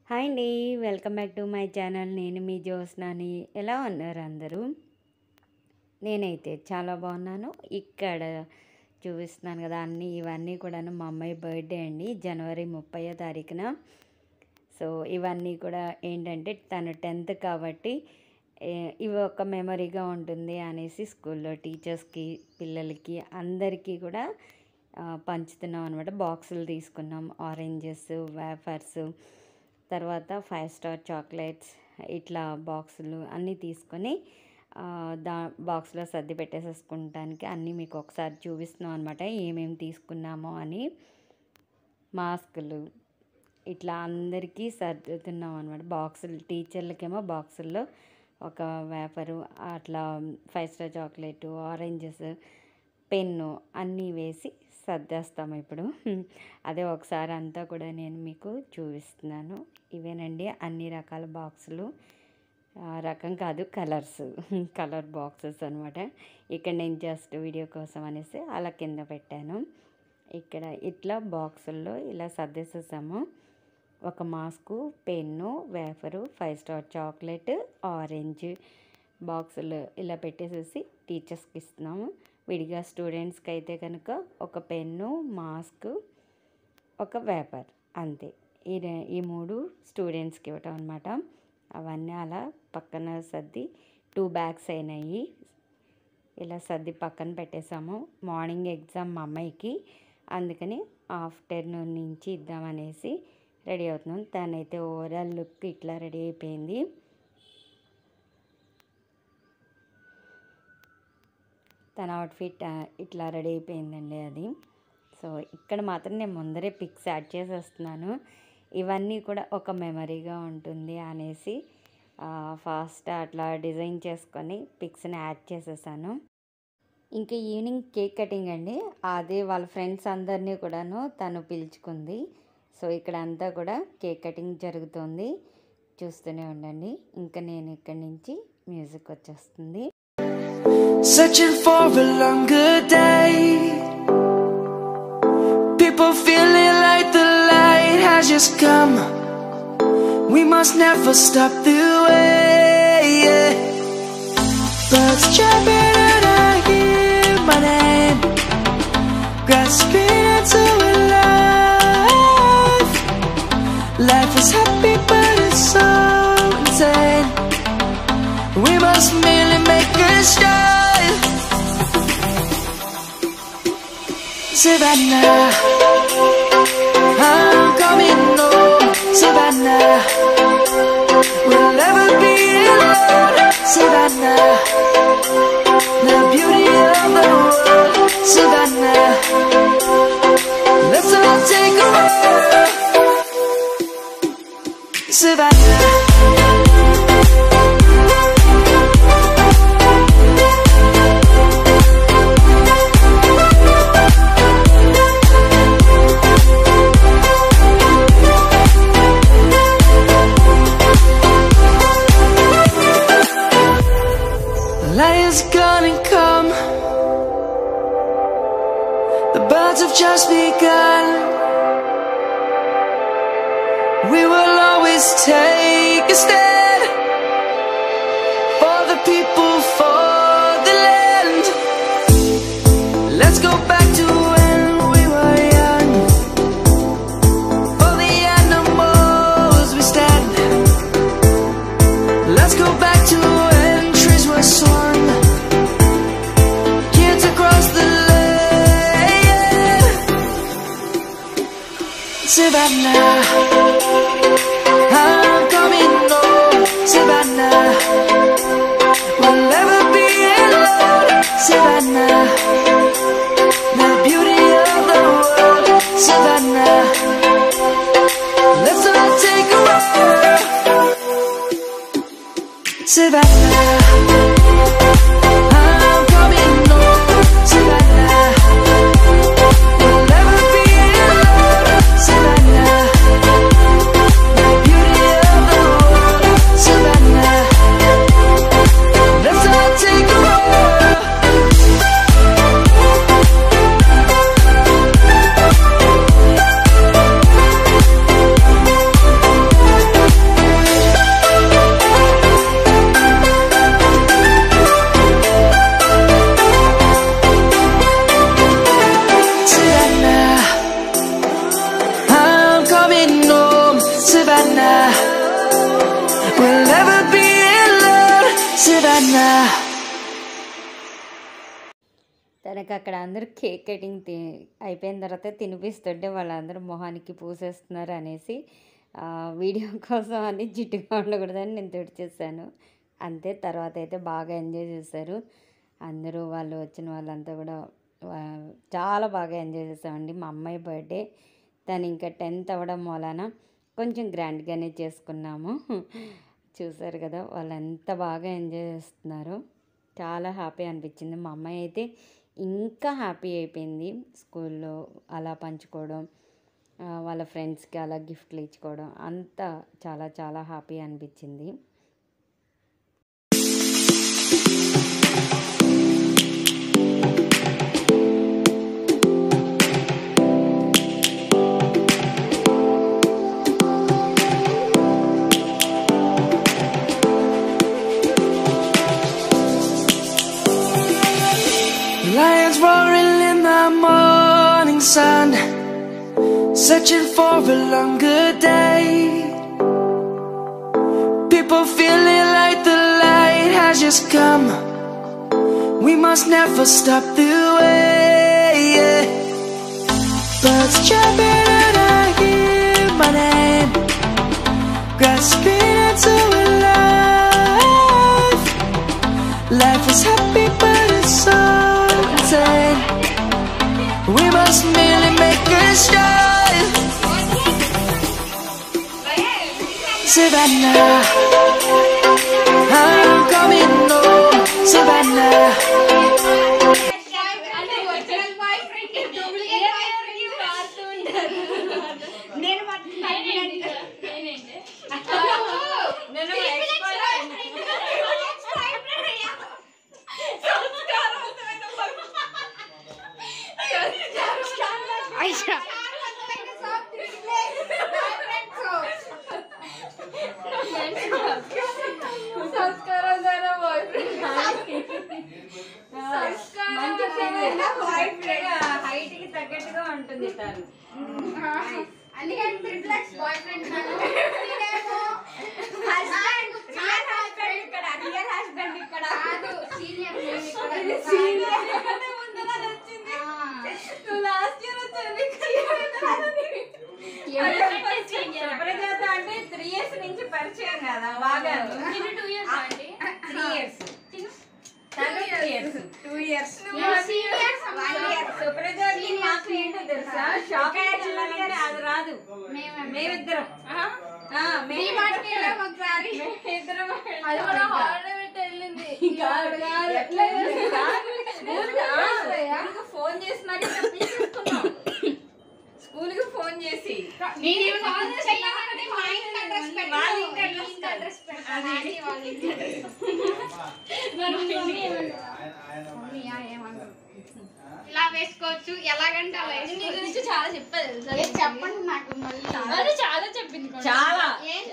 Hi అండి welcome back to my channel నేను మీ జ్యోత్స్నాని ఎలా ఉన్నారు అందరూ నేనైతే చాలా బాగున్నాను ఇక్కడ చూపిస్తున్నాను కదా అన్నీ ఇవన్నీ కూడాను మా అమ్మాయి బర్త్డే అండి జనవరి ముప్పై తారీఖున సో ఇవన్నీ కూడా ఏంటంటే తను టెన్త్ కాబట్టి ఏ- ఇవి ఒక మెమరీగా ఉంటుంది అనేసి స్కూల్లో టీచర్స్కి పిల్లలకి అందరికీ కూడా ఆ, పంచుతున్నాం అనమాట బాక్సులు తీసుకున్నాం ఆరెంజెస్ వేఫర్స్ తర్వాత ఫైవ్ స్టార్ చాక్లెట్స్ ఇట్లా బాక్సులు అన్నీ తీసుకొని ఆ, దా బాక్స్లో సర్ది పెట్టేసేసుకుంటానికి అన్నీ మీకు ఒకసారి చూపిస్తున్నాం అనమాట ఏమేమి తీసుకున్నామో అని మాస్కులు ఇట్లా అందరికీ సర్దుతున్నాం అనమాట బాక్సులు టీచర్లకేమో బాక్సుల్లో ఒక వేపరు అట్లా five star chocolate oranges pen అన్నీ వేసి సర్దేస్తాం ఇప్పుడు అదే ఒకసారి అంతా కూడా నేను మీకు చూపిస్తున్నాను ఇవేనండి అన్ని రకాల బాక్సులు ఆ, రకం కాదు కలర్స్ కలర్ బాక్సెస్ అనమాట ఇక్కడ నేను జస్ట్ వీడియో కోసం అనేసి అలా కింద పెట్టాను ఇక్కడ ఇట్లా బాక్సుల్లో ఇలా సర్దేసేసాము ఒక mask pen wafer five star chocolate orange బాక్సులు ఇలా పెట్టేసేసి టీచర్స్కి ఇస్తున్నాము విడిగా స్టూడెంట్స్కి అయితే కనుక ఒక పెన్ను మాస్క్ ఒక వేపర్ అంతే ఈ రె- ఈ మూడు స్టూడెంట్స్కి ఇవ్వటం అనమాట అవన్నీ అలా పక్కన సర్ది టూ బ్యాగ్స్ అయినాయి ఇలా సర్ది పక్కన పెట్టేసాము మార్నింగ్ ఎగ్జామ్ మా అమ్మాయికి అందుకని ఆఫ్టర్నూన్ నుంచి ఇద్దామనేసి రెడీ అవుతున్నాం తనైతే ఓవరాల్ లుక్ ఇట్లా రెడీ అయిపోయింది తన అవుట్ఫిట్ ఆ, ఇట్లా రెడీ అయిపోయిందండి అది సో ఇక్కడ మాత్రం నేను ముందరే పిక్స్ యాడ్ చేసేస్తున్నాను ఇవన్నీ కూడా ఒక మెమరీగా ఉంటుంది అనేసి ఫాస్ట్ అట్లా డిజైన్ చేసుకొని పిక్స్ని యాడ్ చేసేసాను ఇంకా ఈవినింగ్ కేక్ కటింగ్ అండి అదే వాళ్ళ ఫ్రెండ్స్ అందరినీ కూడాను తను పిలుచుకుంది సో ఇక్కడ అంతా కూడా కేక్ కటింగ్ జరుగుతుంది చూస్తూనే ఉండండి ఇంకా నేను ఇక్కడి నుంచి మ్యూజిక్ వచ్చేస్తుంది Searching for a longer day. People feeling like the light has just come. We must never stop the way. Yeah. Birds chirping and I hear my name. Grasping into a life. Life is happy, but it's so insane. We must merely make a start. Savannah, I'm coming home. Savannah, we'll never be alone. Savannah, the beauty of the world. Savannah, let's all take a walk. Savannah. Lion's gonna come. The birds have just begun. We will always take a stand for the people, for the land. Let's go back to when we were young. For the animals we stand. Let's go back to when trees were swung. Kids across the land. Savannah, I'm coming home. Savannah, we'll never be alone. Savannah, the beauty of the world. Savannah, let's all take a walk. Savannah, I'm coming home. Savannah, we'll never be alone. Savannah, the beauty of the world. Savannah, let's all take a walk. we'll ever be alone. Savannah. తనకు అక్కడ అందరూ cake cutting తి అయిపోయిన తర్వాత తినిపిస్తుంటే వాళ్ళందరూ మొహానికి పూసేస్తున్నారు అనేసి ఆ, వీడియో కోసం అని జిట్టుగా ఉండకూడదని నేను తుడిచేసాను అంతే తర్వాత అయితే బాగా ఎంజాయ్ చేశారు అందరూ వాళ్ళు వచ్చిన వాళ్ళంతా కూడా వా- చాలా బాగా ఎంజాయ్ చేసామండి మా అమ్మాయి బర్త్డే తను ఇంకా టెన్త్ అవ్వడం వలన కొంచెం గ్రాండ్గానే చేసుకున్నాము చూసారు కదా వాళ్ళు ఎంత బాగా ఎంజాయ్ చేస్తున్నారు చాలా హ్యాపీ అనిపించింది మా అమ్మాయి అయితే ఇంకా హ్యాపీ అయిపోయింది స్కూల్లో అలా పంచుకోవడం ఆ, వాళ్ళ ఫ్రెండ్స్కి అలా గిఫ్ట్లు ఇచ్చుకోవడం అంతా చాలా చాలా హ్యాపీ అనిపించింది Lions roaring in the morning sun, searching for a longer day. People feeling like the light has just come. We must never stop the way. yeah. Birds chirping and I hear my name, grasping into a life. Life is happy, but it's so insane. We must merely make a start. Savannah, I'm coming home. Savannah, హైట్కి తగ్గట్టుగా ఉంటుంది తను అందుకని triplex boy friend నేనేమో husband real husband ఇక్కడ real husband ఇక్కడ కాదు senior నేను ఇక్కడ సీనియర్ నువ్వు లాస్ట్ ఇయర్ వచ్చాను సుప్రజాత అంటే త్రీ ఇయర్స్ నుంచి పరిచయం కదా బాగా టూ ఇయర్స్ అండి త్రీ ఇయర్స్ తను two years two years seniors one year సుప్రజాకి మాకు ఏంటో తెలుసా షాపింగ్ వెళ్ళాలంటే అది రాదు మేమిద్దరం ఆ, మే- డిమార్ట్కి వెళ్ళాం ఒకసారి మేమిద్దరం అది కూడా హాలిడే పెట్టి వెళ్ళింది ఎట్లా తెలుసా? స్కూల్కి ఆ, స్కూల్కి ఫోన్ చేసి మరి తప్పించేసుకున్నాం స్కూల్కి ఫోన్ చేసి నేను కాల్ చేయాలంటే మా ఇంటి అడ్రస్ పెట్టు వాళ్ళ ఇంటి మీ address ఇంటి అడ్రస్ పెట్టు అది. నాది వాళ్ళ ఇంటి అడ్రస్ మమ్మీయా ఏమంటారు ఇలా వేసుకోవచ్చు ఎలాగంటే అలా నీ గురించి చాలా చెప్పేది తెలుసా చెప్పండి నాకు మళ్ళీ చాలా చెప్పింది చాలా ఏం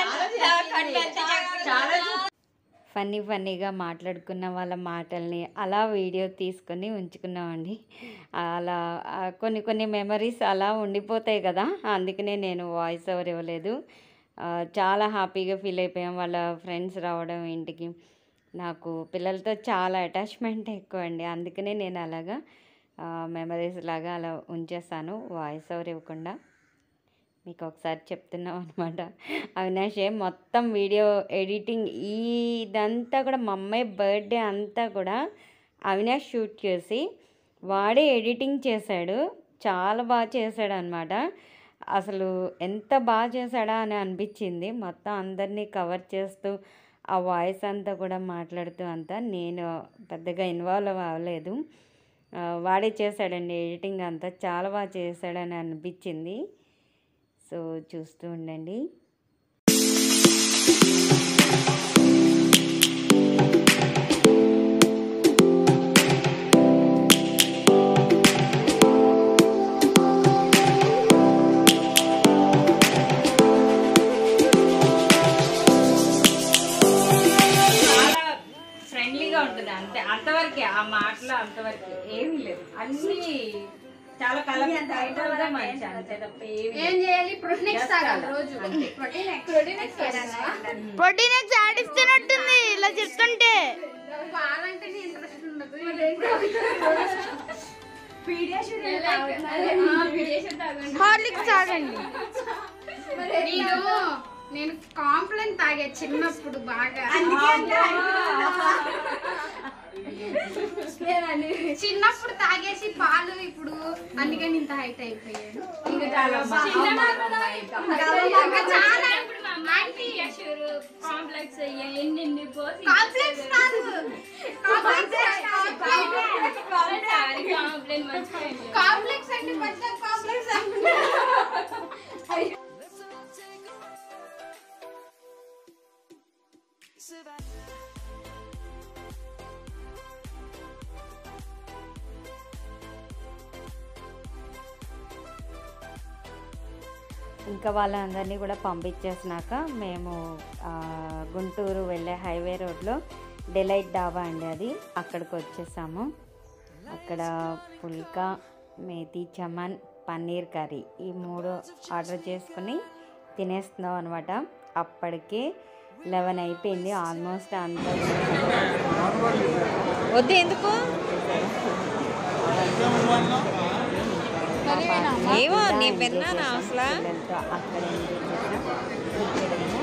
చాలా ఫన్నీ ఫన్నీగా మాట్లాడుకున్న వాళ్ళ మాటల్ని అలా వీడియో తీసుకొని ఉంచుకున్నామండి అలా ఆ, కొన్ని కొన్ని మెమరీస్ అలా ఉండిపోతాయి కదా అందుకనే నేను వాయిస్ ఓవర్ ఇవ్వలేదు ఆ, చాలా హ్యాపీగా ఫీల్ అయిపోయాం వాళ్ళ ఫ్రెండ్స్ రావడం ఇంటికి నాకు పిల్లలతో చాలా అటాచ్మెంట్ ఎక్కువ అండి అందుకనే నేను అలాగా మెమరీస్ లాగా అలా ఉంచేస్తాను వాయిస్ ఓవర్ ఇవ్వకుండా మీకు ఒకసారి చెప్తున్నాం అనమాట అవినాష్ ఏ మొత్తం వీడియో ఎడిటింగ్ ఈ ఇదంతా కూడా మా అమ్మాయి బర్త్డే అంతా కూడా అవినాష్ షూట్ చేసి వాడే ఎడిటింగ్ చేశాడు చాలా బాగా చేశాడు అనమాట అసలు ఎంత బాగా చేశాడా అని అనిపించింది మొత్తం అందరినీ కవర్ చేస్తూ ఆ వాయిస్ అంతా కూడా మాట్లాడుతూ అంతా నేను పెద్దగా ఇన్వాల్వ్ అవ్వలేదు ఆ, వాడే చేశాడండి ఎడిటింగ్ అంతా చాలా బాగా చేశాడని అనిపించింది సో చూస్తూ ఉండండి చాలా ఫ్రెండ్లీగా ఉంటుంది అంతే అంతవరకే ఆ మాటలు అంతవరకే ఏమీ లేదు అన్నీ చాలా కలర్ గా మంచి అంతే తప్ప ఏమి ఏం చేయాలి ప్రోటీన్ ఎక్స్ తాగాలి రోజు protein X protein X protein X ad ఇస్తున్నట్టుంది ఇలా చెప్తుంటే పాలంటేనే ఇంట్రెస్ట్ ఉండదు హార్లిక్స్ తాగండి నేను నేను కాంప్లైంట్ తాగే చిన్నప్పుడు బాగా చిన్నప్పుడు తాగేసి పాలు ఇప్పుడు అందుకని ఇంత హైట్ అయిపోయాడు ఇంకా చాలా కాంప్లెక్స్ ఎన్ని పోసి కాంప్లెక్స్ కాదు కాంప్లెక్స్ మర్చిపోయింది కాంప్లెక్స్ అంటే కొంచెం కాంప్లెక్స్ ఇంకా వాళ్ళందరినీ కూడా పంపించేసినాక మేము ఆ, గుంటూరు వెళ్ళే హైవే రోడ్లో డిలైట్ డాబా అండి అది అక్కడికి వచ్చేసాము అక్కడ పుల్కా మేతి చమన్ పన్నీర్ కర్రీ ఈ మూడు ఆర్డర్ చేసుకుని తినేస్తున్నాం అనమాట అప్పటికే లెవెన్ అయిపోయింది ఆల్మోస్ట్ అంతా వద్దు ఎందుకు ఏమో నీ విన్నానా అసలు పిల్లలతో అక్కడ ఎంజాయ్ చేసాం ఇక్కడేమో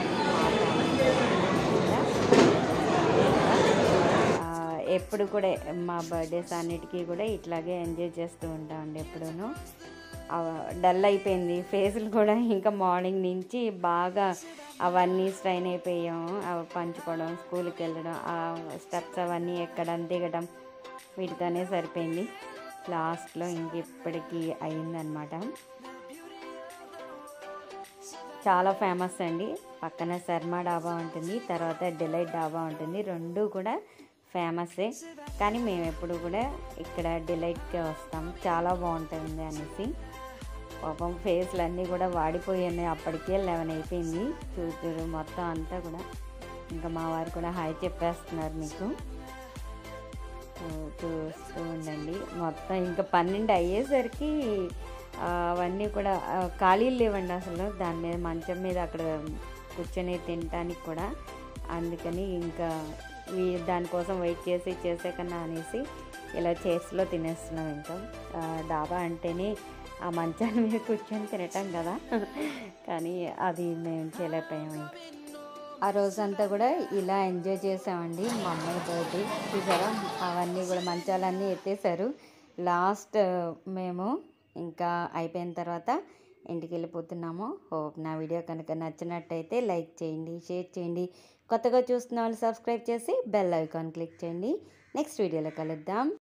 ఆ, ఎప్పుడు కూడా మా బర్త్డేస్ అన్నిటికీ కూడా ఇట్లాగే ఎంజాయ్ చేస్తూ ఉంటామండి ఎప్పుడూను ఆ, డల్ అయిపోయింది ఫేసులు కూడా ఇంకా మార్నింగ్ నుంచి బాగా అవన్నీ స్ట్రైన్ అయిపోయాము అవి పంచుకోవడం స్కూల్కి వెళ్ళడం ఆ స్టెప్స్ అవన్నీ ఎక్కడం దిగడం వీటితోనే సరిపోయింది లాస్ట్లో ఇంక ఇప్పటికి అయిందనమాట చాలా ఫేమస్ అండి పక్కన శర్మ డాబా ఉంటుంది తర్వాత డిలైట్ డాబా ఉంటుంది రెండు కూడా ఫేమస్సే కానీ మేము ఎప్పుడు కూడా ఇక్కడ డిలైట్కే వస్తాం చాలా బాగుంటుంది అనేసి పాపం ఫేస్లు అన్నీ కూడా వాడిపోయాయి అప్పటికే లెవెన్ అయిపోయింది చూతురు మొత్తం అంతా కూడా ఇంకా మా వారు కూడా హాయ్ చెప్పేస్తున్నారు మీకు చూ- చూస్తూ ఉండండి మొత్తం ఇంకా పన్నెండు అయ్యేసరికి ఆ, అవన్నీ కూడా ఆ, ఖాళీలు లేవండి అసలు దాని మీద మంచం మీద అక్కడ కూర్చొని తినడానికి కూడా అందుకని ఇంకా వీ- దానికోసం వెయిట్ చేసి చేసే కన్నా అనేసి ఇలా చేసిలో తినేస్తున్నాం ఇంకా ఆ, డాబా అంటేనే ఆ మంచాల మీద కూర్చొని తినటం కదా కానీ అది మేము చేయలేకపోయాము ఇంకా ఆ రోజంతా కూడా ఇలా ఎంజాయ్ చేసామండి మా అమ్మాయి బర్త్డే చూసారా అవన్నీ కూడా మంచాలన్నీ ఎత్తేసారు లాస్ట్ మేము ఇంకా అయిపోయిన తర్వాత ఇంటికి వెళ్ళిపోతున్నాము హోప్ నా వీడియో కనుక నచ్చినట్టయితే లైక్ చేయండి షేర్ చేయండి కొత్తగా చూస్తున్న వాళ్ళు సబ్స్క్రైబ్ చేసి బెల్ ఐకాన్ క్లిక్ చేయండి నెక్స్ట్ వీడియోలో కలుద్దాం